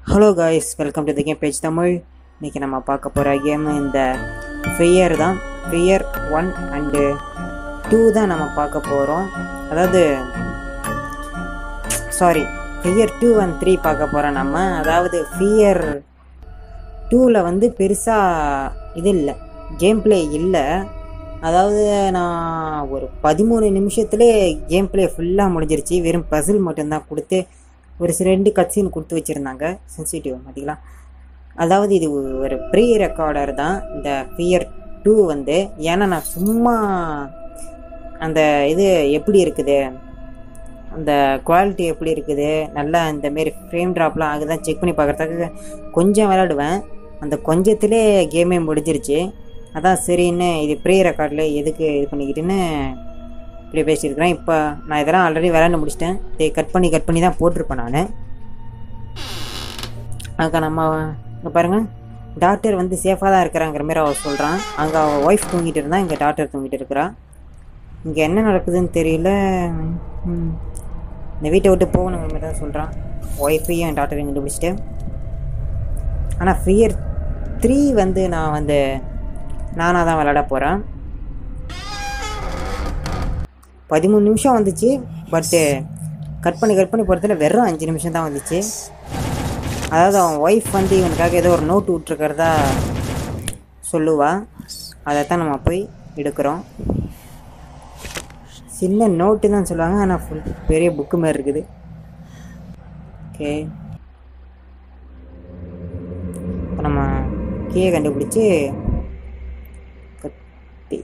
Hello guys welcome to the game page Tamil இன்றைக்கி நம்ம பார்க்க போகிற கேம் இந்த ஃபியர் தான் ஃபியர் ஒன் அண்டு டூ தான் நம்ம பார்க்க போகிறோம் அதாவது sorry fear two and three பார்க்க போகிறோம் நம்ம அதாவது ஃபியர் டூவில் வந்து பெருசாக இது இல்லை கேம் பிளே இல்லை அதாவது நான் ஒரு பதிமூணு நிமிஷத்துலே கேம் பிளே ஃபுல்லாக முடிஞ்சிருச்சு வெறும் பசில் மட்டும்தான் கொடுத்து ஒரு சில ரெண்டு கட்சின்னு கொடுத்து வச்சுருந்தாங்க சென்சிட்டிவ் பார்த்தீங்களா அதாவது இது ஒரு ப்ரீ ரெக்கார்டர் தான் இந்த ஃபியர் டூ வந்து ஏன்னா நான் சும்மா அந்த இது எப்படி இருக்குது அந்த குவாலிட்டி எப்படி இருக்குது நல்லா இந்த மாரி ஃப்ரேம் ட்ராப்லாம் ஆகுதான் செக் பண்ணி பார்க்குறதுக்கு கொஞ்சம் விளையாடுவேன் அந்த கொஞ்சத்திலே கேமே முடிஞ்சிருச்சு அதான் சரின்னு இது ப்ரீ ரெக்கார்டில் எதுக்கு இது பண்ணிக்கிட்டுன்னு இப்படி பேசியிருக்கிறேன் இப்போ நான் இதெல்லாம் ஆல்ரெடி விளையாண்டு முடிச்சிட்டேன் இதை கட் பண்ணி கட் பண்ணி தான் போட்டிருப்பேன் நான் அங்கே நம்ம இங்கே பாருங்கள் டாக்டர் வந்து சேஃபாக தான் இருக்கிறாங்கிற மாதிரி அவள் சொல்கிறான் அங்கே அவள் ஒய்ஃப் தூங்கிட்டு இருந்தா இங்கே டாக்டர் தூங்கிட்டு இருக்கிறா இங்கே என்ன நடக்குதுன்னு தெரியல ம். இந்த வீட்டை விட்டு போகணுங்கிற மாதிரி தான் சொல்கிறான் ஒய்ஃபையும் டாக்டரையும் கண்டுபிடிச்சிட்டு ஆனால் ஃபியர் த்ரீ வந்து நான் வந்து நானாக தான் விளையாட போகிறேன் பதிமூணு நிமிஷம் வந்துச்சு பட்டு கட் பண்ணி கட் பண்ணி போகிறதுல வெறும் அஞ்சு நிமிஷம் தான் வந்துச்சு அதாவது அவன் ஒய்ஃப் வந்து இவனுக்காக ஏதோ ஒரு நோட்டு விட்ருக்கிறதா சொல்லுவா அதை தான் நம்ம போய் எடுக்கிறோம் சின்ன நோட்டு தான் சொல்லுவாங்க ஆனால் ஃபுல் பெரிய புக்கு மாதிரி இருக்குது ஓகே இப்போ நம்ம கீயை கண்டுபிடிச்சி கத்தி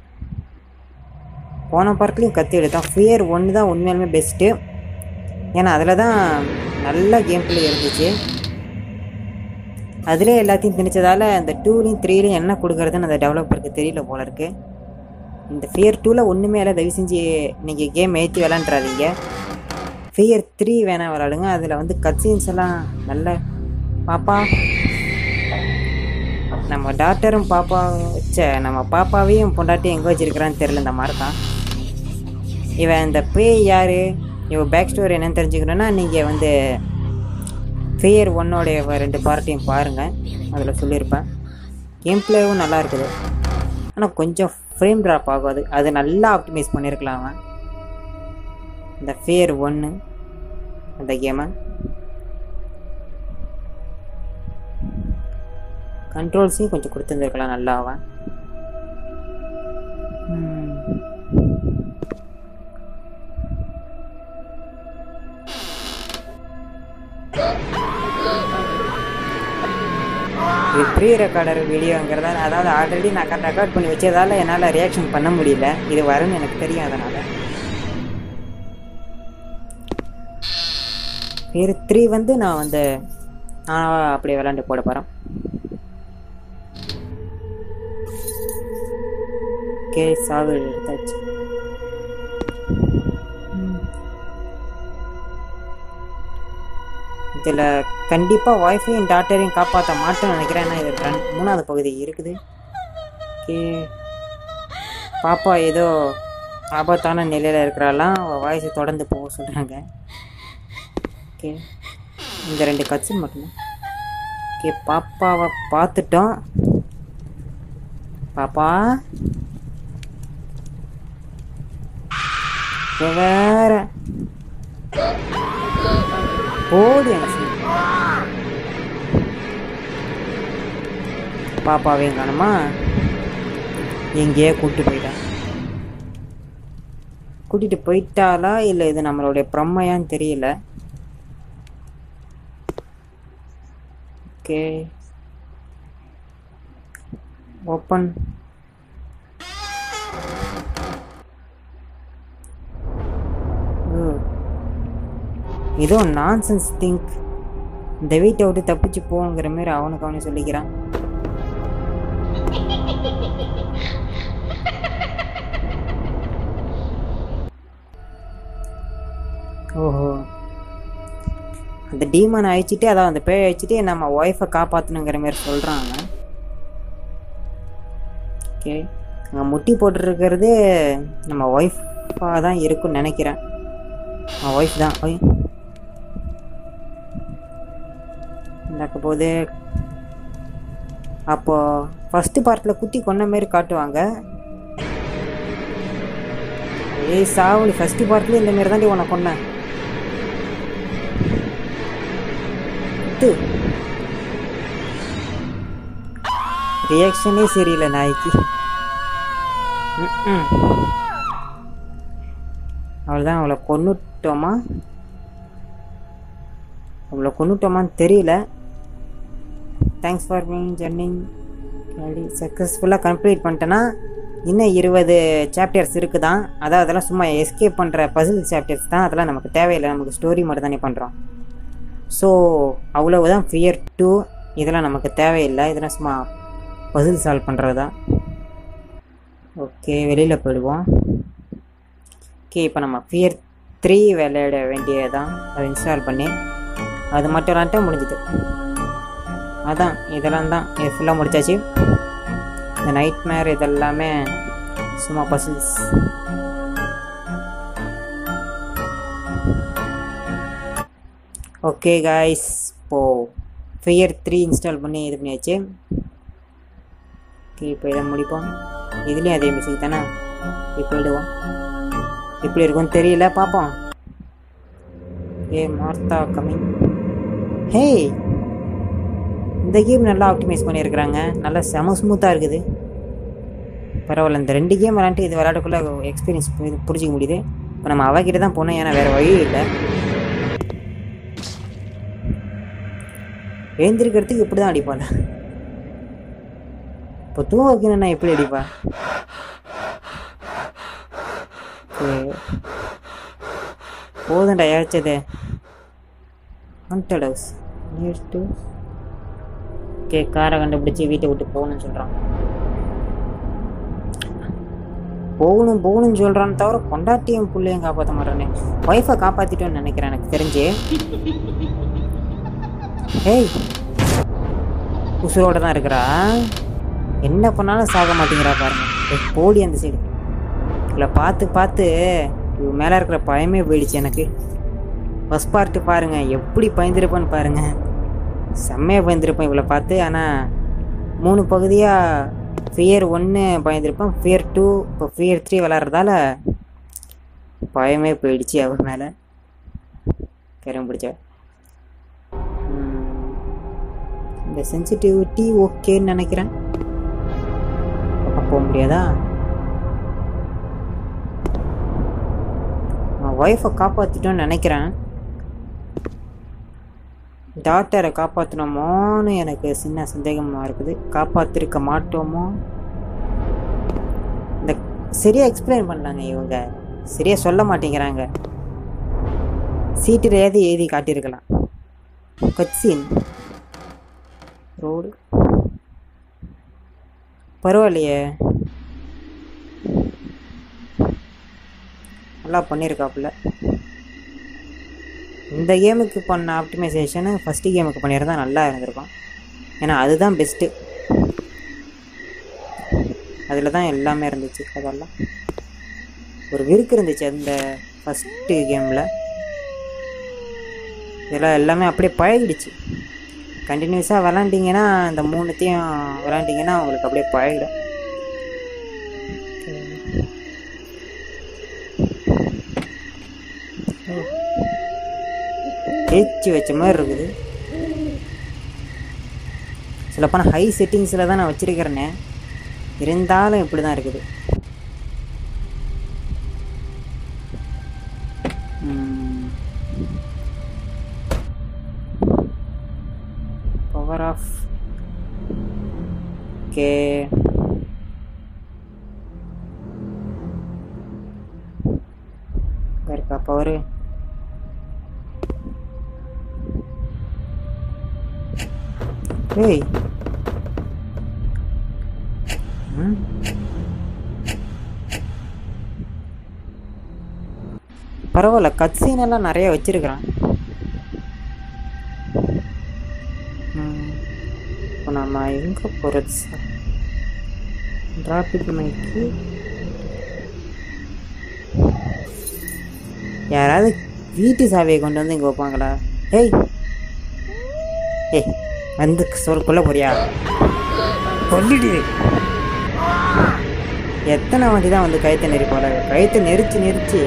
போன பார்ட்லேயும் கத்தி எடுத்தோம் ஃபியர் ஒன்று தான் உண்மையாலுமே பெஸ்ட்டு ஏன்னா அதில் தான் நல்ல கேம் பிளே இருந்துச்சு அதிலே எல்லாத்தையும் திணிச்சதால் அந்த டூலையும் த்ரீலையும் என்ன கொடுக்குறதுன்னு அந்த டெவலப்பருக்கு தெரியல போல இருக்கு இந்த ஃபியர் டூவில் ஒன்றுமே இல்லை தயவு செஞ்சு நீங்கள் கேம் ஏற்றி விளாண்டுறாதீங்க ஃபியர் த்ரீ வேணால் விளாடுங்க அதில் வந்து கட்சின்ஸ் எல்லாம் நல்ல பாப்பா நம்ம டாக்டரும் பாப்பா வச்ச நம்ம பாப்பாவையும் பொண்டாட்டி எங்கே வச்சிருக்கிறான்னு தெரில இந்த மாதிரி தான் இவன் இந்த பேய் யார் இவன் பேக் ஸ்டோரி என்னன்னு தெரிஞ்சுக்கணுன்னா நீங்கள் வந்து ஃபியர் ஒன்னோடைய ரெண்டு பார்ட்டையும் பாருங்கள் அதில் சொல்லியிருப்பேன் கேம் பிளேவும் நல்லா இருக்குது ஆனால் கொஞ்சம் ஃப்ரேம் ட்ராப் ஆகும் அது அது நல்லா ஆப்டிமைஸ் பண்ணியிருக்கலாம் அவன் இந்த ஃபியர் ஒன்று அந்த கேமை கண்ட்ரோல்ஸையும் கொஞ்சம் கொடுத்துருந்துருக்கலாம் நல்லா அவன் ம். இது ப்ரீ ரெக்கார்டர் வீடியோங்கிறதால அதாவது ஆல்ரெடி நான் ரெக்கார்ட் பண்ணி வச்சதால என்னால் ரியாக்ஷன் பண்ண முடியல இது வரும்னு எனக்கு தெரியும் அதனால் வேறு த்ரீ வந்து நான் வந்து நான் அப்படியே விளாண்டு போட போகிறேன் ஓகே சாவு எடுத்தாச்சு இதில் கண்டிப்பாக ஒய்ஃபையும் டாக்டரையும் காப்பாற்ற மாட்டேன்னு நினைக்கிறேன் ஏன்னா இது ரெண்டு மூணாவது பகுதி இருக்குது ஓகே பாப்பா ஏதோ ஆபத்தான நிலையில் இருக்கிறாலாம் அவள் வாய்ஸை தொடர்ந்து போக சொல்கிறாங்க ஓகே இந்த ரெண்டு கட்சி மட்டும்தான் ஓகே பாப்பாவை பார்த்துட்டோம் பாப்பா இப்ப வேற ஓடி அனுப்பிச்சு பாப்பாவையும் காணுமா எங்கேயோ கூப்பிட்டு போயிட்டா கூட்டிட்டு போயிட்டாளா இல்லை இது நம்மளுடைய பிரம்மையான்னு தெரியல ஓகே ஓப்பன் ஏதோ நான்சென்ஸ் திங்க் இந்த வீட்டை விட்டு தப்பிச்சு போங்கிற மாதிரி அவனுக்கு அவனே சொல்லிக்கிறான் ஓஹோ அந்த டீமனை அழிச்சிட்டு அதான் அந்த பேய் அழிச்சிட்டு நம்ம ஒய்ஃபை காப்பாற்றணுங்கிற மாதிரி சொல்கிறாங்க ஓகே அங்கே முட்டி போட்டுருக்கிறது நம்ம ஒய்ஃபாக தான் இருக்கும்னு நினைக்கிறேன் ஒய்ஃப் தான் ஒய் நடக்க போது அப்போ ஃபஸ்ட்டு பார்ட்டில் குத்தி கொன்ன மாரி காட்டுவாங்க ஏய் சாவலி ஃபஸ்ட்டு பார்ட்லேயும் இந்த மாரி தாண்டி உன்னை கொன்னேன் குத்து ரியாக்ஷனே சரியில்லை நாய்க்கு ம்ம். அவ்வளோதான் அவளை கொன்னுட்டோமா அவளை கொன்னுட்டோமான்னு தெரியல தேங்க்ஸ் ஃபார் மீங் ஜர்னிங் அப்படி சக்ஸஸ்ஃபுல்லாக கம்ப்ளீட் பண்ணிட்டேன்னா இன்னும் இருபது சாப்டர்ஸ் இருக்குதான் அதான் அதெல்லாம் சும்மா எஸ்கேப் பண்ணுற பசில் சாப்டர்ஸ் தான் அதெல்லாம் நமக்கு தேவையில்லை நமக்கு ஸ்டோரி மட்டும் தானே பண்ணுறோம் ஸோ அவ்வளவுதான் ஃபியர் டூ இதெல்லாம் நமக்கு தேவையில்லை இதெல்லாம் சும்மா பசில் சால்வ் பண்ணுறது தான் ஓகே வெளியில் போயிடுவோம் ஓகே இப்போ நம்ம ஃபியர் த்ரீ விளையாட வேண்டியதான் அதை இன்ஸ்டால் பண்ணி அது மட்டும் விளாண்டா முடிஞ்சுது அதான் இதெல்லாம் தான் இது ஃபுல்லாக முடிச்சாச்சு இந்த நைட் மேர் இதெல்லாமே சும்மா பசில்ஸ் ஓகே காய்ஸ் இப்போது ஃபியர் த்ரீ இன்ஸ்டால் பண்ணி இது பண்ணியாச்சு ஓகே இப்போ இதை முடிப்போம் இதுலேயும் அதே மியூசிக் தானே இப்போ விடுவோம் எப்படி இருக்கும்னு தெரியல பார்ப்போம் ஏ மார்த்தா கமிங் ஹே இந்த கேம் நல்லா ஆப்டிமைஸ் பண்ணியிருக்கிறாங்க நல்லா செம ஸ்மூத்தாக இருக்குது பரவாயில்ல இந்த ரெண்டு கேம் விளாண்டு இது விளையாடக்குள்ள எக்ஸ்பீரியன்ஸ் புரிஞ்சிக்க முடியுது இப்போ நம்ம அவகிட்ட தான் போனோம் ஏன்னா வேறு வழி இல்லை எழுந்திருக்கிறதுக்கு இப்படி தான் அடிப்பாள் இப்போ தூங்க வைக்கணும்னா எப்படி அடிப்பா Okay. போதும்டா ஏச்சது haunted house near to okay காரை கண்டுபிடிச்சி வீட்டை விட்டு போகணும்னு சொல்கிறான் போகணும் போகணும்னு சொல்கிறான்னு தவிர பொண்டாட்டியும் பிள்ளையும் காப்பாற்ற மாட்டானே ஒய்ஃபை காப்பாற்றிட்டோன்னு நினைக்கிறேன் எனக்கு தெரிஞ்சு ஏய் உசுரோட தான் இருக்கிறா என்ன பண்ணாலும் சாக மாட்டேங்கிறா பாருங்க ஏய், போடி அந்த சைடு இவளை பார்த்து பார்த்து இவ மேலே இருக்கிற பயமே போயிடுச்சு எனக்கு ஃபஸ்ட் பார்ட்டு பாருங்க எப்படி பயந்துருப்பேன்னு பாருங்க செம்மையாக பயந்துருப்பேன் இவளை பார்த்து ஆனால் மூணு பகுதியாக ஃபியர் ஒன்று பயந்துருப்பேன் ஃபியர் டூ இப்போ ஃபியர் த்ரீ விளாட்றதால பயமே போயிடுச்சு அவர் மேலே கரம் பிடிச்ச இந்த சென்சிட்டிவிட்டி ஓகேன்னு நினைக்கிறேன் பக்கம் போக முடியாதா நான் ஒய்ஃபை காப்பாற்றிட்டோன்னு நினைக்கிறேன் டாக்டரை காப்பாற்றணுமோன்னு எனக்கு சின்ன சந்தேகமாக இருக்குது காப்பாற்றிருக்க மாட்டோமோ இந்த சரியாக எக்ஸ்பிளைன் பண்ணாங்க இவங்க சரியாக சொல்ல மாட்டேங்கிறாங்க சீட்டிலையாவது எழுதி காட்டியிருக்கலாம் கட்சின் ரோடு பரவாயில்லையே நல்லா பண்ணியிருக்காப்புல இந்த கேமுக்கு பண்ண ஆப்டிமைசேஷனு ஃபஸ்ட்டு கேமுக்கு பண்ணியிருந்தா நல்லா இருந்திருக்கும் ஏன்னா அதுதான் பெஸ்ட்டு அதில் தான் எல்லாமே இருந்துச்சு அதெல்லாம் ஒரு விருக்கு இருந்துச்சு அந்த ஃபஸ்ட்டு கேமில் இதெல்லாம் எல்லாமே அப்படியே பழகிடுச்சு கண்டினியூஸாக விளாண்டிங்கன்னா இந்த மூணுத்தையும் விளாண்டிங்கன்னா உங்களுக்கு அப்படியே பழகிடும் தேய்ச்சி வச்ச மாதிரி இருக்குது சொல்லப்போனால் ஹை செட்டிங்ஸில் தான் நான் வச்சுருக்கிறேனே இருந்தாலும் இப்படி தான் இருக்குது பவர் ஆஃப் ஓகே இருக்கா பவரு ஏய் ம் பரவாயில்ல கட்சீன் எல்லாம் நிறைய வச்சிருக்கிறான் ம். இப்போ நம்ம எங்கே போகிறது சார் டிராஃபிக் மைக்கு யாராவது வீட்டு சாவியை கொண்டு வந்து இங்கே வைப்பாங்களா ஏய் ஏய் வந்து சொல் கொல்ல போறியா கொல்லிடு எத்தனை வாட்டி தான் வந்து கழுத்தை நெரிப்பாள கழுத்தை நெரிச்சு நெரிச்சு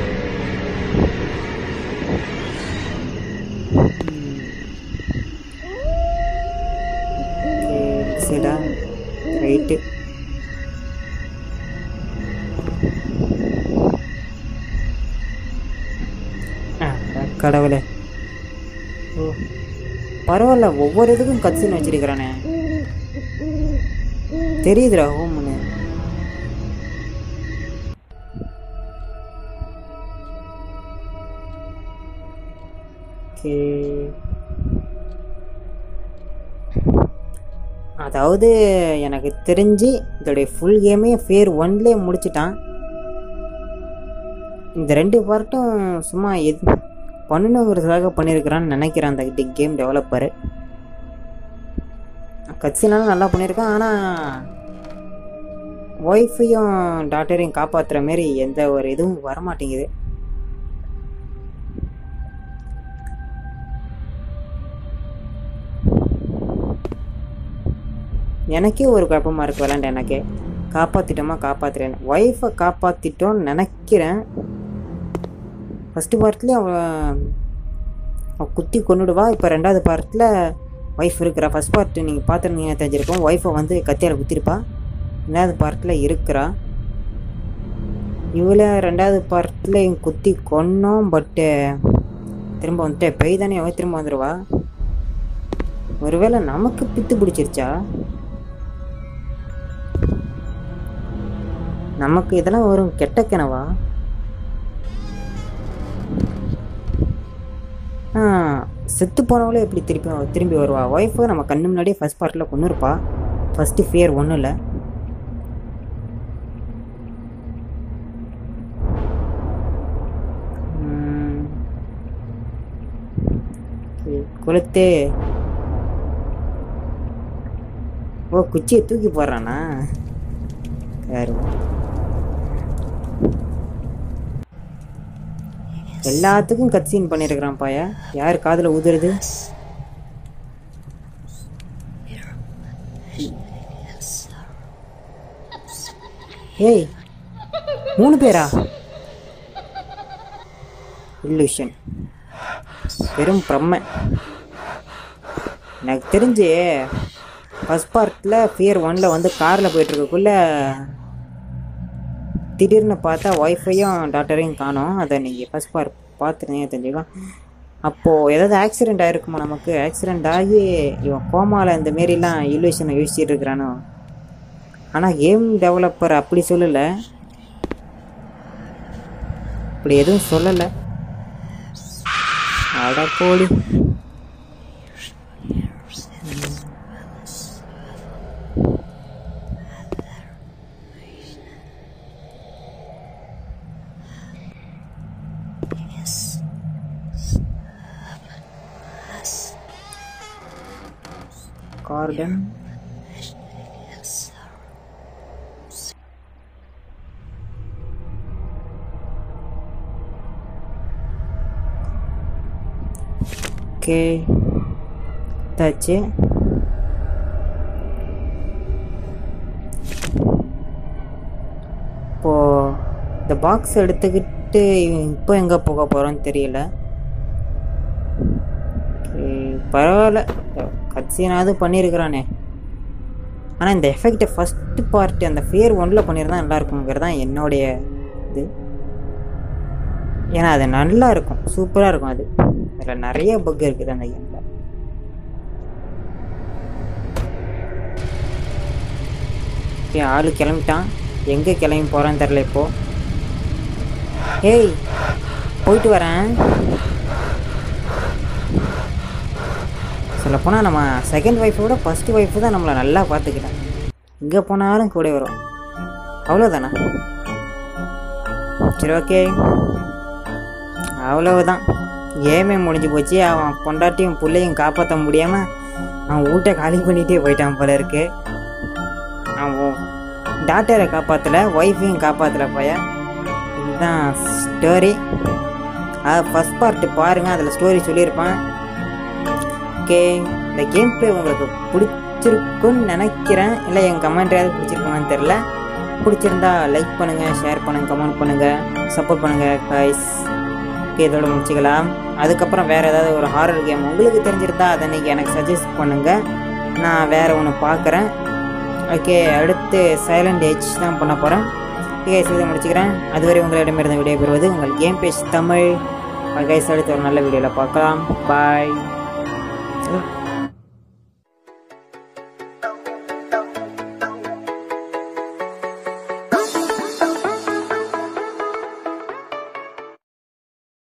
சரிடா ரைட்டு கடவுளே ஓ பரவாயில்ல ஒவ்வொரு இதுக்கும் கட்சின்னு வச்சிருக்கிறானே தெரியுதுடா ஹோம்னு ஓகே அதாவது எனக்கு தெரிஞ்சு இதோடைய ஃபுல் கேமே ஃபேர் ஒன்லேயே முடிச்சிட்டான் இந்த ரெண்டு பார்ட்டும் சும்மா எது பண்ணணுங்கிறதுக்காக பண்ணியிருக்கிறான்னு நினைக்கிறேன் அந்த கேம் டெவலப்பரு கட்சினாலும் நல்லா பண்ணியிருக்கான் ஆனால் ஒய்ஃபையும் டாக்டரையும் காப்பாற்றுற மாரி எந்த ஒரு இதுவும் வரமாட்டேங்குது எனக்கே ஒரு குழப்பமாக இருக்கு விளாண்ட எனக்கே காப்பாற்றிட்டோமா காப்பாற்றுறேன் ஒய்ஃபை காப்பாற்றிட்டோன்னு நினைக்கிறேன் ஃபஸ்ட்டு பார்ட்லேயும் அவன் அவன் குத்தி கொண்டுடுவா இப்போ ரெண்டாவது பார்ட்டில் ஒய்ஃப் இருக்கிறா ஃபஸ்ட் பார்ட் நீங்கள் பார்த்துருந்தீங்க தெரிஞ்சிருக்கோம் ஒய்ஃபை வந்து கத்தியால் குத்திருப்பா ரெண்டாவது பார்ட்டில் இருக்கிறா இவளை ரெண்டாவது பார்ட்டில் குத்தி கொன்னோம் பட்டு திரும்ப வந்துட்டு பெய் தானே அவன் திரும்ப வந்துடுவா ஒருவேளை நமக்கு பித்து பிடிச்சிருச்சா நமக்கு இதெல்லாம் வரும் கெட்ட கிணவா ஆ, செத்து போனவளே எப்படி திருப்பி திரும்பி வருவா ஒய்ஃபை நம்ம கண்ணு முன்னாடியே ஃபர்ஸ்ட் பார்ட்டில் கொண்டு இருப்பா ஃபஸ்ட்டு ஃபியர் ஒன்றும் இல்லை கொளுத்து ஓ குச்சியை தூக்கி போடுறானா யாரு எல்லாத்துக்கும் கட்சீன் பண்ணியிருக்கிறான் பாயா யார் காதில் ஊதுறது ஏய் மூணு பேரா இல்லுஷன் பெரும் பிரம்மை எனக்கு தெரிஞ்சு ஃபஸ்ட் பார்ட்டில் ஃபியர் ஒனில் வந்து காரில் போயிட்டுருக்கக்குள்ள திடீர்னு பார்த்தா ஒய்ஃபையும் டாக்டரையும் காணோம் அதை நீங்கள் ஃபஸ்ட் பார்ட் பார்த்துருந்தீங்க தெரிஞ்சுக்கலாம் அப்போது ஏதாவது ஆக்சிடெண்ட் ஆகிருக்குமா நமக்கு ஆக்சிடெண்ட் ஆகி இவன் கோமாவில் இந்த மாரிலாம் இல்யூஷனை யோசிச்சுட்டு இருக்கிறானோ ஆனால் கேம் டெவலப்பர் அப்படி சொல்லலை அப்படி எதுவும் சொல்லலை அட போடி கார்டன் ஓகே தாச்சு இப்போது இந்த பாக்ஸ் எடுத்துக்கிட்டு இப்போ எங்கே போக போகிறோன்னு தெரியல Okay, பரவாயில்ல கட்சினாவது பண்ணியிருக்கிறானே ஆனால் இந்த எஃபெக்டை ஃபஸ்ட்டு பார்ட் அந்த ஃபேர் ஒன்றில் பண்ணியிருந்தா நல்லா இருக்குங்கிறது தான் என்னுடைய இது ஏன்னா அது நல்லா இருக்கும் சூப்பராக இருக்கும் அது அதில் நிறைய பக் இருக்குது அந்த கேமில் ஓகே ஆளு கிளம்பிட்டான் எங்கே கிளம்பி போகிறான்னு தெரில இப்போ ஏய் போயிட்டு வரேன் சொல்லப்போனால் நம்ம செகண்ட் ஒய்ஃபோட ஃபஸ்ட்டு ஒய்ஃபு தான் நம்மளை நல்லா பார்த்துக்கிட்டேன் எங்கே போனாலும் கூட வரும் அவ்வளோதானே சரி ஓகே அவ்வளவுதான் கேமே முடிஞ்சு போச்சு அவன் பொண்டாட்டியும் பிள்ளையும் காப்பாற்ற முடியாமல் அவன் வீட்டை காலி பண்ணிகிட்டே போயிட்டான் போல இருக்கு அவன் டாக்டரை காப்பாற்றலை ஒய்ஃபையும் காப்பாற்றலை பையன் இதுதான் ஸ்டோரி அது ஃபஸ்ட் பார்ட்டு பாருங்கள் அதில் ஸ்டோரி சொல்லியிருப்பான் ஓகே இந்த இந்த கேம் பிளே உங்களுக்கு பிடிச்சிருக்குன்னு நினைக்கிறேன் இல்லை என் கமெண்ட்ரியாவது பிடிச்சிருக்குமான்னு தெரில பிடிச்சிருந்தா லைக் பண்ணுங்கள் ஷேர் பண்ணுங்கள் கமெண்ட் பண்ணுங்கள் சப்போர்ட் பண்ணுங்கள் கைஸ் ஓகே இதோட முடிச்சுக்கலாம் அதுக்கப்புறம் வேறு ஏதாவது ஒரு ஹாரர் கேம் உங்களுக்கு தெரிஞ்சிருந்தா அதை நீங்கள் எனக்கு சஜஸ்ட் பண்ணுங்கள் நான் வேறு ஒன்று பார்க்குறேன் ஓகே அடுத்து சைலண்ட் ஏஜ் தான் பண்ண போகிறேன் கைஸ் இதை முடிச்சுக்கிறேன் அதுவரை உங்களிடமிருந்து விடைபெறுவது உங்கள் கேம் பேஜ் தமிழ் கைஸ் அடுத்து ஒரு நல்ல வீடியோவில் பார்க்கலாம் பாய்